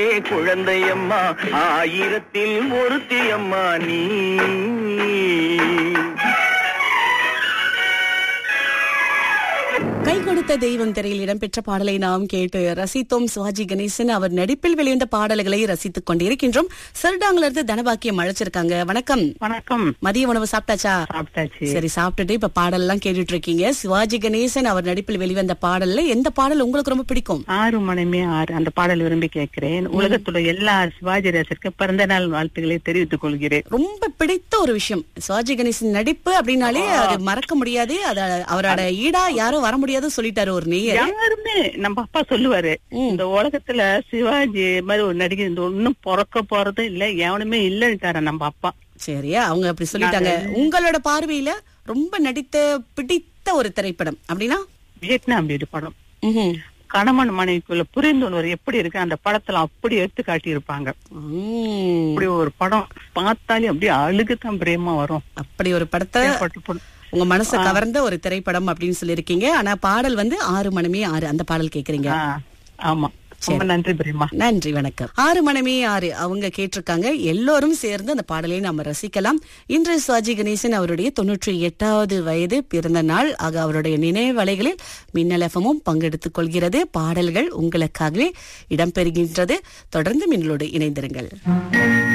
ஏ குழந்தையம்மா ஆயிரத்தில் ஒருத்தியம்மா நீ கை கொடுத்த தெய்வம் திரையில் இடம்பெற்ற பாடலை நாம் கேட்டு ரசித்தோம் சிவாஜி கணேசன் அவர் நடிப்பில் வெளிவந்த பாடல்களை ரசித்துக் கொண்டிருக்கின்றோம் சிறுடாங்கல இருந்து தனபாக்கியம் அழைச்சிருக்காங்க வணக்கம் வணக்கம் மதிய உணவு சாப்பிட்டாச்சா சாப்பிட்டாச்சு சரி சாப்பிட்டுட்டு இப்ப பாடல் எல்லாம் கேட்டுட்டு இருக்கீங்க சிவாஜி கணேசன் அவர் நடிப்பில் வெளிவந்த பாடல்ல எந்த பாடல் உங்களுக்கு ரொம்ப பிடிக்கும் ஆறு மணிமே ஆறு அந்த பாடல் விரும்பி கேட்கிறேன் உலகத்துல எல்லா சிவாஜி ரசிகருக்கு பிறந்த நாள் வாழ்த்துக்களை தெரிவித்துக் கொள்கிறேன் ரொம்ப பிடித்த ஒரு விஷயம் சிவாஜி கணேசன் நடிப்பு அப்படின்னாலே அது மறக்க முடியாது அது அவரோட ஈடா யாரும் வர முடியாது சொல்லிட்டாரு ஒரு நேயர் யாருமே நம்ம அப்பா சொல்லுவாரு இந்த உலகத்துல சிவாஜி மாதிரி ஒரு நடிகர் இந்த ஒண்ணும் பிறக்க போறதும் இல்ல எவனுமே இல்லன்னுட்டாரு நம்ம அப்பா சரியா அவங்க அப்படி சொல்லிட்டாங்க உங்களோட பார்வையில ரொம்ப நடித்த பிடித்த ஒரு திரைப்படம் அப்படின்னா வியட்நாம் வீடு படம் ம்ஹும். கணவன் மனைவிக்குள்ள புரிந்துணர்வு எப்படி இருக்கு அந்த படத்துல அப்படி எடுத்து காட்டியிருப்பாங்க உம். அப்படி ஒரு படம் பார்த்தாலே அப்படியே அழுகுதான் பிரேமா வரும் அப்படி ஒரு படத்தை பட்டு படம். உங்க மனசை கவர்ந்த ஒரு திரைப்படம் அப்படின்னு சொல்லியிருக்கீங்க ஆனா பாடல் வந்து ஆறு மணமே ஆறு அந்த பாடல் கேக்குறீங்க ஆ, ஆமா ரொம்ப நன்றி பிரேமா நன்றி வணக்கம் ஆறு மணமே ஆறு அவங்க கேட்டிருக்காங்க எல்லோரும் சேர்ந்து அந்த பாடலை நாம ரசிக்கலாம் இன்று சுவாஜி கணேசன் அவருடைய தொன்னூற்றி எட்டாவது வயது பிறந்த நாள் ஆக அவருடைய நினைவலைகளில் மின்னலஃபமும் பங்கெடுத்துக் கொள்கிறது பாடல்கள் உங்களுக்காகவே இடம்பெறுகின்றது தொடர்ந்து மின்னலோடு இணைந்திருங்கள்